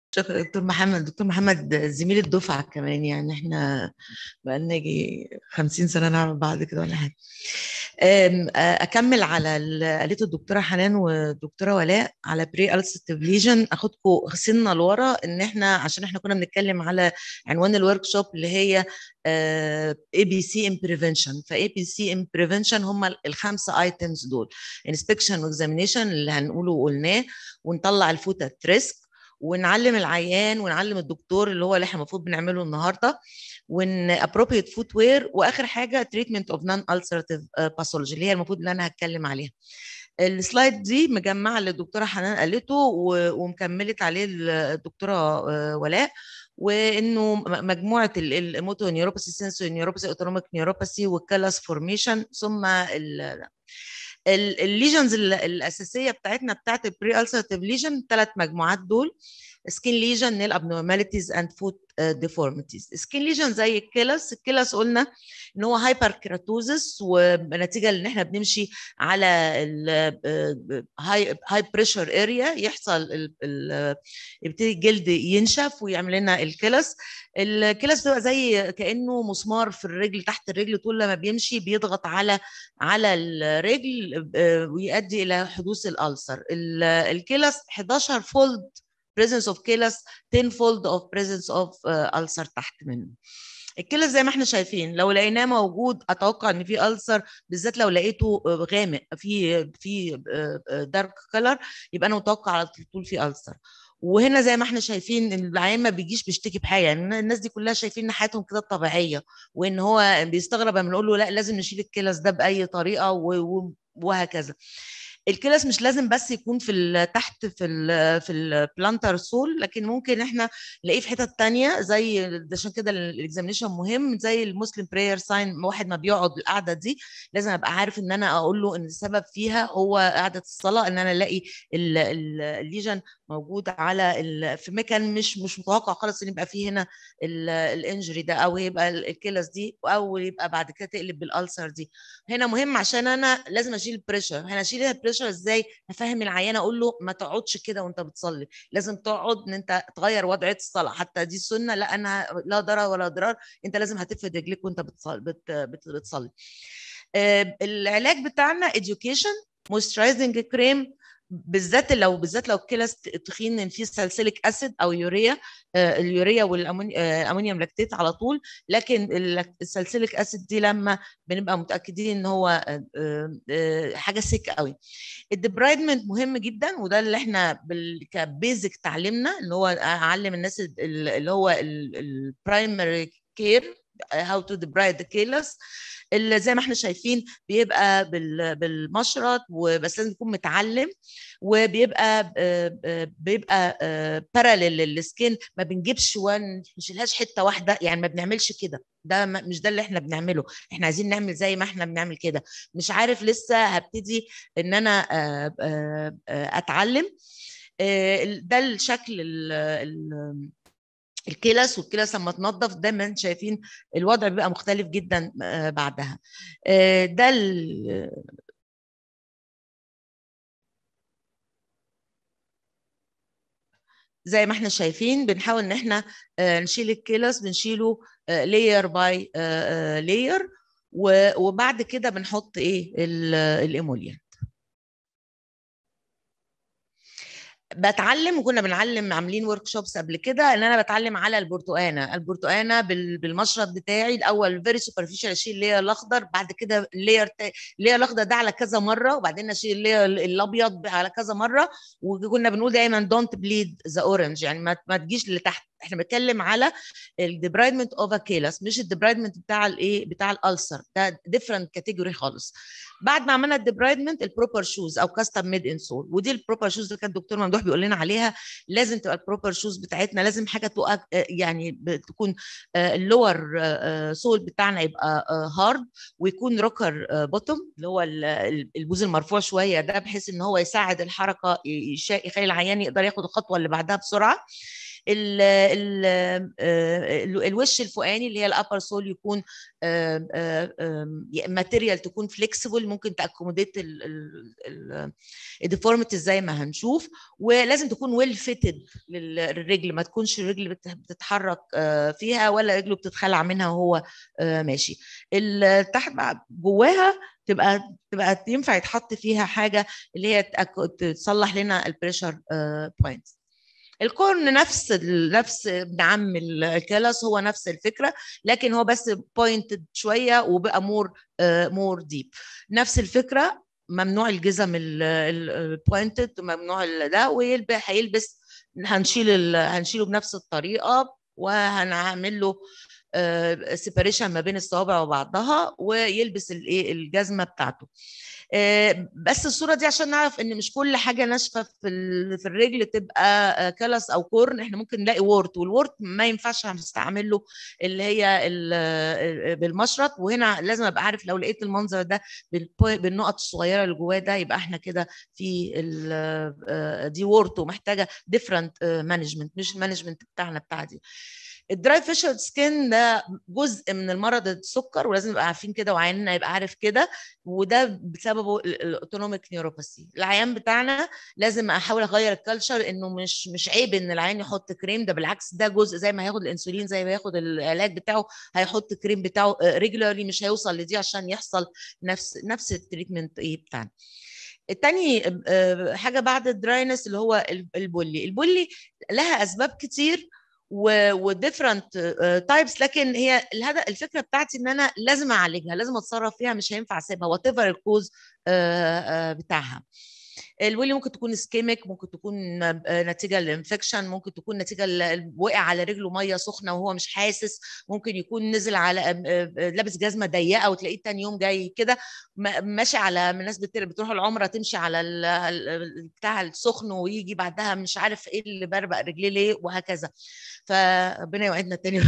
شكرا دكتور محمد دكتور محمد زميل الدفعة كمان يعني احنا بقالنا يجي 50 سنة نعمل بعض كده ولا حاجة أكمل على اللي قالته الدكتورة حنان والدكتورة ولاء على بري ألسيتيف ليجن أخدكم سنة لورا إن احنا عشان احنا كنا بنتكلم على عنوان الورك شوب اللي هي اي بي سي ان بريفنشن فاي بي سي ان بريفنشن هم الخمسه ايتمز دول انسبكشن واكزامينيشن اللي هنقوله وقلناه ونطلع الفوت ات ريسك ونعلم العيان ونعلم الدكتور اللي هو اللي احنا المفروض بنعمله النهارده وان appropriate footwear واخر حاجه treatment of non ulcerative pathology اللي هي المفروض اللي انا هتكلم عليها السلايد دي مجمعه اللي الدكتوره حنان قالته ومكملت عليه الدكتوره ولاء وانه مجموعه الموتو نيوروباثي سنسوري نيوروباثي اوتونوميك نيوروباثي والكالاس فورميشن ثم الليجنز الاساسيه بتاعتنا بتاعت البري السرتيف ليجن ثلاث مجموعات دول سكين ليجن نيل abnormalities اند فوت ديفورميتيز سكين ليجن زي الكيلس الكيلس قلنا ان هو هايبر كيراتوزس ونتيجه ان احنا بنمشي على هاي هاي بريشر اريا يحصل يبتدي الجلد ينشف ويعمل لنا الكلس الكلس بتبقى زي كانه مسمار في الرجل تحت الرجل طول لما بيمشي بيضغط على على الرجل ويؤدي الى حدوث الالسر الكلس 11 فولد presence of كلس 10 fold of presence of uh, ulcer تحت منه الكلس زي ما احنا شايفين لو لقيناه موجود اتوقع ان في ألسر بالذات لو لقيته غامق في في دارك كلر يبقى انا متوقع على طول في ألسر وهنا زي ما احنا شايفين ان العيان ما بيجيش بيشتكي بحاجه يعني الناس دي كلها شايفين ان حياتهم كده طبيعيه وان هو بيستغرب لما نقول له لا لازم نشيل الكلس ده باي طريقه وهكذا الكلس مش لازم بس يكون في تحت في ال في البلانتر سول لكن ممكن احنا نلاقيه في حتت تانية زي عشان كده الاكزامينشن مهم زي المسلم براير ساين واحد ما بيقعد القعده دي لازم ابقى عارف ان انا اقول له ان السبب فيها هو قعده الصلاه ان انا الاقي الليجن موجود على في مكان مش مش متوقع خالص ان يبقى فيه هنا الانجري ده او يبقى الكلس دي او يبقى بعد كده تقلب بالالسر دي هنا مهم عشان انا لازم اشيل البريشر هنا اشيل البريشر ازاي افهم العيان اقول له ما تقعدش كده وانت بتصلي لازم تقعد ان انت تغير وضعيه الصلاه حتى دي سنه لا انا لا ضرر ولا ضرار انت لازم هتفرد رجليك وانت بتصلي, بت بت بتصلي. آه العلاج بتاعنا education moisturizing كريم بالذات لو بالذات لو الكلى تخين ان في سالسيليك اسيد او يوريا آه اليوريا والامونيوم لاكتيت على طول لكن السالسيليك اسيد دي لما بنبقى متاكدين ان هو آه حاجه سيك قوي الدبرايدمنت مهم جدا وده اللي احنا كبيزك تعليمنا اللي هو اعلم الناس اللي هو البرايمري كير هاو تو ديبرايد ذا كيلس اللي زي ما احنا شايفين بيبقى بالمشرط وبس لازم يكون متعلم وبيبقى بيبقى باراليل للسكين ما بنجيبش وان نشيلهاش حته واحده يعني ما بنعملش كده ده مش ده اللي احنا بنعمله احنا عايزين نعمل زي ما احنا بنعمل كده مش عارف لسه هبتدي ان انا اتعلم ده الشكل الكلس والكلس لما تنظف دايما شايفين الوضع بيبقى مختلف جدا بعدها ده زي ما احنا شايفين بنحاول ان احنا نشيل الكلس بنشيله لاير باي لاير وبعد كده بنحط ايه الايموليانت بتعلم وكنا بنعلم عاملين ورك شوبس قبل كده ان انا بتعلم على البرتقانه البرتقانه بالمشرط بتاعي الاول فيري سوبرفيشال اشيل اللير الاخضر بعد كده اللير اللير الاخضر ده على كذا مره وبعدين اشيل اللير الابيض على كذا مره وكنا بنقول دايما دونت بليد ذا اورنج يعني ما, ما تجيش لتحت احنا بنتكلم على الديبرايدمنت اوف كيلس مش الديبرايدمنت بتاع الايه بتاع الالسر ده ديفرنت كاتيجوري خالص بعد ما عملنا الديبرايدمنت البروبر شوز او كاستم ميد ان سول ودي البروبر شوز اللي كان الدكتور ممدوح بيقول لنا عليها لازم تبقى البروبر شوز بتاعتنا لازم حاجه تبقى يعني تكون اللور سول بتاعنا يبقى هارد ويكون روكر بوتوم اللي هو البوز المرفوع شويه ده بحيث ان هو يساعد الحركه يخلي العيان يقدر ياخد الخطوه اللي بعدها بسرعه ال ال الوش الفوقاني اللي هي الابر سول يكون ماتيريال تكون فليكسيبل ممكن تاكوموديت الديفورميتي زي ما هنشوف ولازم تكون ويل فيتد للرجل ما تكونش الرجل بتتحرك فيها ولا رجله بتتخلع منها وهو ماشي تحت جواها تبقى تبقى ينفع يتحط فيها حاجه اللي هي تصلح لنا البريشر بوينت الكورن نفس نفس ابن عم الكلاس هو نفس الفكره لكن هو بس بوينتد شويه وبقى مور مور ديب نفس الفكره ممنوع الجزم البوينتد ممنوع ده ويلبس هيلبس هنشيل هنشيله بنفس الطريقه وهنعمل له سيباريشن ما بين الصوابع وبعضها ويلبس الايه الجزمه بتاعته بس الصوره دي عشان نعرف ان مش كل حاجه ناشفه في في الرجل تبقى كلس او كورن احنا ممكن نلاقي وورت والوورت ما ينفعش هنستعمل له اللي هي بالمشرط وهنا لازم ابقى عارف لو لقيت المنظر ده بالنقط الصغيره اللي جواه ده يبقى احنا كده في دي وورت ومحتاجه ديفرنت مانجمنت مش المانجمنت بتاعنا بتاع دي الدراي فيشل سكين ده جزء من المرض السكر ولازم نبقى عارفين كده وعيننا يبقى عارف كده وده بسببه الاوتونوميك نيوروباثي العيان بتاعنا لازم احاول اغير الكالتشر انه مش مش عيب ان العيان يحط كريم ده بالعكس ده جزء زي ما هياخد الانسولين زي ما ياخد العلاج بتاعه هيحط كريم بتاعه ريجولارلي مش هيوصل لدي عشان يحصل نفس نفس التريتمنت ايه بتاعنا التاني حاجه بعد الدراينس اللي هو البولي البولي لها اسباب كتير وديفرنت تايبس لكن هي الهدف الفكره بتاعتي ان انا لازم اعالجها لازم اتصرف فيها مش هينفع اسيبها وات ايفر الكوز بتاعها الولي ممكن تكون اسكيميك ممكن تكون نتيجه للانفكشن ممكن تكون نتيجه وقع على رجله ميه سخنه وهو مش حاسس ممكن يكون نزل على لابس جزمه ضيقه وتلاقيه تاني يوم جاي كده ماشي على الناس بتروح العمره تمشي على بتاع السخن ويجي بعدها مش عارف ايه اللي بربق رجليه ليه وهكذا فربنا يوعدنا تاني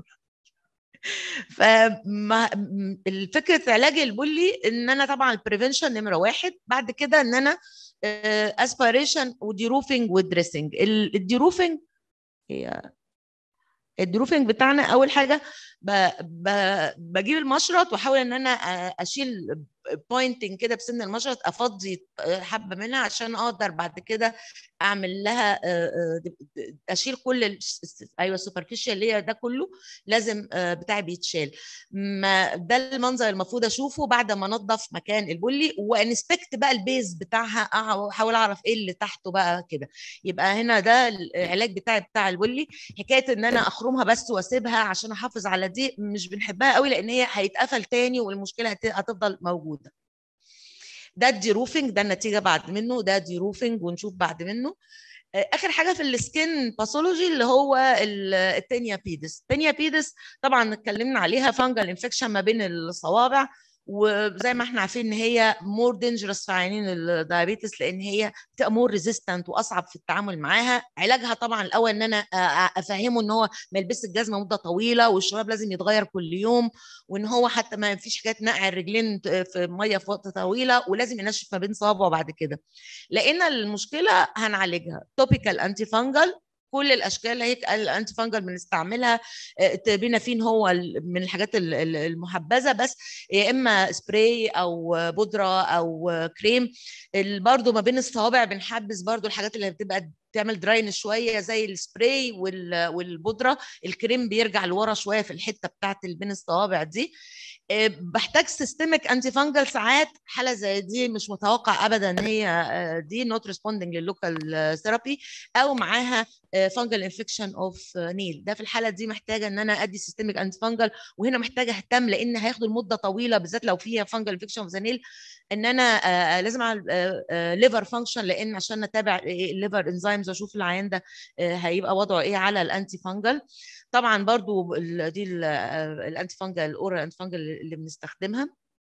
فالفكره علاج البولي ان انا طبعا البريفنشن نمره واحد بعد كده ان انا اسبيريشن وديروفنج ودريسنج الديروفنج هي الدروفنج بتاعنا اول حاجه ب... ب... بجيب المشرط واحاول ان انا اشيل بوينتنج كده بسن المشرط افضي حبه منها عشان اقدر بعد كده اعمل لها اشيل كل ال... ايوه السوبرفيشال اللي هي ده كله لازم بتاعي بيتشال ما ده المنظر المفروض اشوفه بعد ما انضف مكان البولي وانسبكت بقى البيز بتاعها احاول اعرف ايه اللي تحته بقى كده يبقى هنا ده العلاج بتاعي بتاع البولي حكايه ان انا اخرمها بس واسيبها عشان احافظ على دي مش بنحبها قوي لان هي هيتقفل تاني والمشكله هتفضل موجوده ده الديروفنج ده النتيجه بعد منه ده ديروفنج ونشوف بعد منه اخر حاجه في السكين باثولوجي اللي هو التينيا بيدس التينيا بيدس طبعا اتكلمنا عليها فانجل انفكشن ما بين الصوابع وزي ما احنا عارفين ان هي مور دينجرس في عينين الدايابيتس لان هي بتبقى مور ريزيستنت واصعب في التعامل معاها علاجها طبعا الاول ان انا افهمه ان هو ما يلبسش الجزمه مده طويله والشباب لازم يتغير كل يوم وان هو حتى ما فيش حكايه نقع الرجلين في ميه في وقت طويله ولازم ينشف ما بين صوابعه بعد كده لقينا المشكله هنعالجها توبيكال انتي فانجل كل الاشكال هيك الانتي فانجل بنستعملها بينافين هو من الحاجات المحبذه بس يا اما سبراي او بودره او كريم برضو ما بين الصوابع بنحبس برضو الحاجات اللي بتبقى تعمل دراين شويه زي السبراي والبودره الكريم بيرجع لورا شويه في الحته بتاعت بين الصوابع دي بحتاج سيستميك انتي فانجل ساعات حاله زي دي مش متوقع ابدا ان هي دي نوت ريسبوندنج للوكال ثيرابي او معاها فانجل انفكشن اوف نيل ده في الحاله دي محتاجه ان انا ادي سيستميك انتي فانجل وهنا محتاجه اهتم لان هياخدوا المده طويله بالذات لو فيها فانجل انفكشن اوف ذا نيل ان انا لازم اعمل ليفر فانكشن لان عشان اتابع الليفر انزيمز واشوف العيان ده هيبقى وضعه ايه على الانتي فانجل طبعا برضو دي الانتي فانجل الاورال انتي فانجل اللي بنستخدمها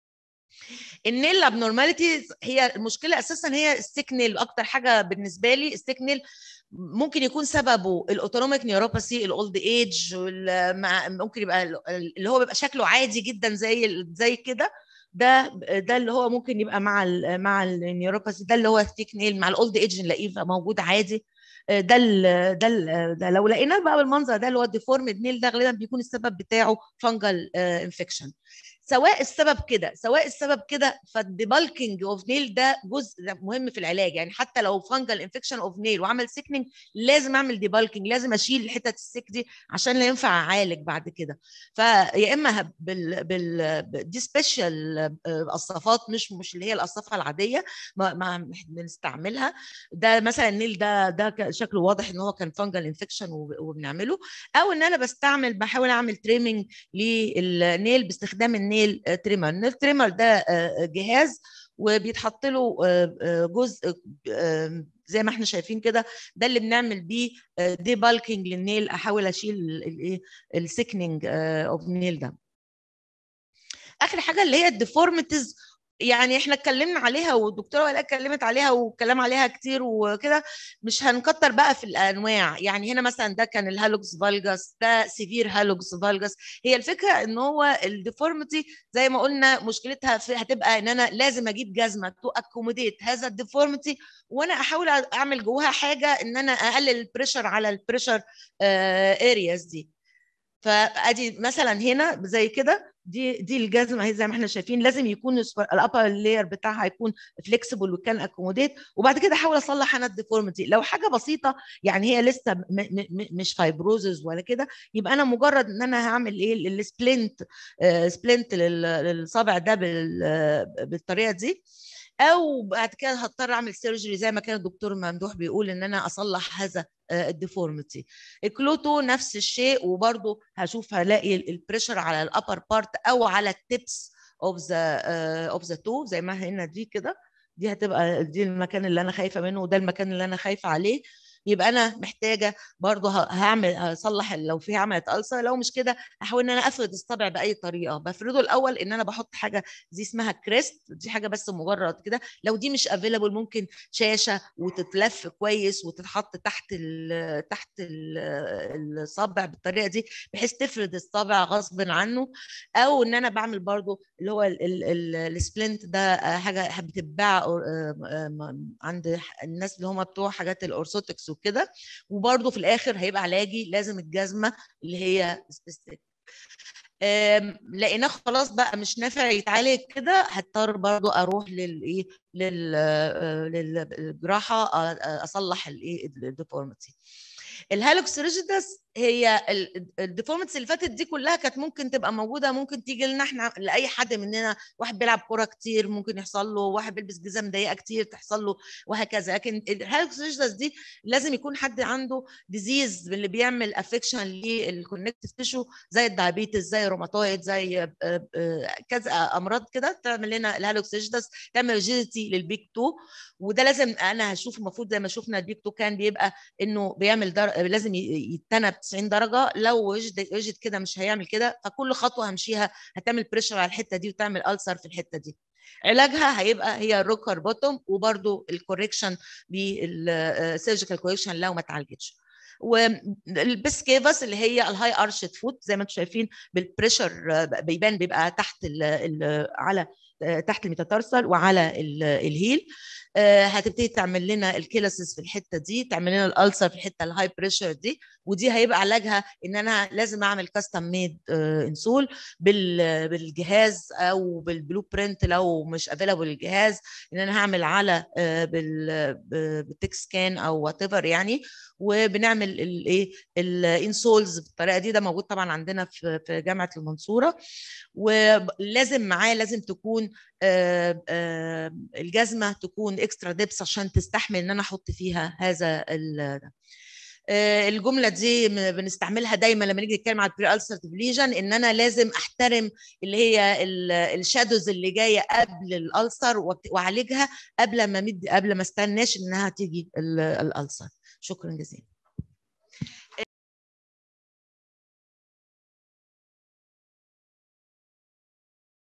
النيل ابنورماليتي هي المشكله اساسا هي الستيك نيل اكتر حاجه بالنسبه لي الستيك نيل ممكن يكون سببه الاوتونوميك نيوروباثي الاولد ايج ممكن يبقى اللي هو بيبقى شكله عادي جدا زي زي كده ده ده اللي هو ممكن يبقى مع ال مع النيوروباثي ده اللي هو ستيك نيل مع الاولد ايج نلاقيه موجود عادي ده ال ده ال ده لو لقيناه بقى بالمنظر ده اللي هو الديفورمد نيل ده غالبا بيكون السبب بتاعه فانجل انفكشن سواء السبب كده سواء السبب كده فالديبالكينج اوف نيل ده جزء مهم في العلاج يعني حتى لو فانجل انفكشن اوف نيل وعمل سيكنينج لازم اعمل ديبالكينج لازم اشيل حتت السك دي عشان لا ينفع اعالج بعد كده فيا اما بال بال دي سبيشال قصافات مش مش اللي هي القصافه العاديه ما, ما بنستعملها ده مثلا النيل ده ده شكله واضح ان هو كان فانجل انفكشن وبنعمله او ان انا بستعمل بحاول اعمل تريمنج للنيل باستخدام النيل تريمر النيل تريمر ده جهاز وبيتحط له جزء زي ما احنا شايفين كده ده اللي بنعمل بيه دي بالكينج للنيل احاول اشيل الايه السيكنينج اوف نيل ده اخر حاجه اللي هي الديفورميتيز يعني احنا اتكلمنا عليها والدكتوره ولاء اتكلمت عليها وكلام عليها كتير وكده مش هنكتر بقى في الانواع يعني هنا مثلا ده كان الهالوكس فالجاس ده سيفير هالوكس فالجاس هي الفكره ان هو الديفورميتي زي ما قلنا مشكلتها في هتبقى ان انا لازم اجيب جزمه تو اكوموديت هذا الديفورميتي وانا احاول اعمل جواها حاجه ان انا اقلل البريشر على البريشر ارياز دي فادي مثلا هنا زي كده دي دي الجزمه اهي زي ما احنا شايفين لازم يكون الابر لاير بتاعها يكون فليكسبل وكان اكوموديت وبعد كده احاول اصلح انا الديفورميتي لو حاجه بسيطه يعني هي لسه م م مش فايبروزز ولا كده يبقى انا مجرد ان انا هعمل ايه السبلنت سبلنت للصابع ده بالطريقه دي او بعد كده هضطر اعمل سيرجري زي ما كان الدكتور ممدوح بيقول ان انا اصلح هذا الديفورميتي الكلوتو نفس الشيء وبرده هشوف هلاقي البريشر على الابر بارت او على التيبس اوف ذا اوف ذا تو زي ما هنا دي كده دي هتبقى دي المكان اللي انا خايفه منه وده المكان اللي انا خايفه عليه يبقى انا محتاجه برضه هعمل هصلح لو في عملت ألسر لو مش كده هحاول ان انا افرد الصبع باي طريقه بفرده الاول ان انا بحط حاجه دي اسمها كريست دي حاجه بس مجرد كده لو دي مش افيلابل ممكن شاشه وتتلف كويس وتتحط تحت ال تحت ال الصبع بالطريقه دي بحيث تفرد الصبع غصب عنه او ان انا بعمل برضه اللي هو السبلنت ده حاجه بتتباع عند الناس اللي هم بتوع حاجات الاورثوتكس وكده وبرده في الاخر هيبقى علاجي لازم الجزمه اللي هي سبيستيك لقيناه خلاص بقى مش نافع يتعالج كده هضطر برضو اروح للايه للجراحه اصلح الايه الديفورميتي الهالوكس ريجيدس هي الديفورمتس اللي فاتت دي كلها كانت ممكن تبقى موجوده ممكن تيجي لنا احنا لاي حد مننا واحد بيلعب كوره كتير ممكن يحصل له واحد بيلبس جزم ضيقه كتير تحصل له وهكذا لكن الهالوكس ريجيدس دي لازم يكون حد عنده ديزيز اللي بيعمل افكشن للكونكتيف تيشو زي الدايابيتس زي الروماتويد زي كذا امراض كده تعمل لنا الهالوكس ريجيدس تعمل ريجيديتي للبيك 2 وده لازم انا هشوف المفروض زي ما شفنا البيك 2 كان بيبقى انه بيعمل در... لازم يتنى 90 درجه لو وجد وجد كده مش هيعمل كده فكل خطوه همشيها هتعمل بريشر على الحته دي وتعمل ألسر في الحته دي علاجها هيبقى هي الروكر بوتوم وبرده الكوريكشن بالسيرجيكال كوريكشن لو ما اتعالجتش والبيس كيفاس اللي هي الهاي ارشد فوت زي ما انتم شايفين بالبريشر بيبان بيبقى تحت ال ال على تحت الميتاتارسال وعلى الهيل هتبتدي تعمل لنا الكيلاسيس في الحته دي تعمل لنا الالسر في الحته الهاي بريشر دي ودي هيبقى علاجها ان انا لازم اعمل كاستم ميد انسول بالجهاز او بالبلو برنت لو مش افيلابل الجهاز ان انا هعمل على بالتك سكان او وات ايفر يعني وبنعمل الايه الانسولز بالطريقه دي ده موجود طبعا عندنا في في جامعه المنصوره ولازم معاه لازم تكون الجزمه تكون اكسترا ديبس عشان تستحمل ان انا احط فيها هذا الجمله دي بنستعملها دايما لما نيجي نتكلم على البري السرتيف ليجن ان انا لازم احترم اللي هي الشادوز اللي جايه قبل الالسر واعالجها قبل ما مد قبل ما استناش انها تيجي الالسر شكرا جزيلا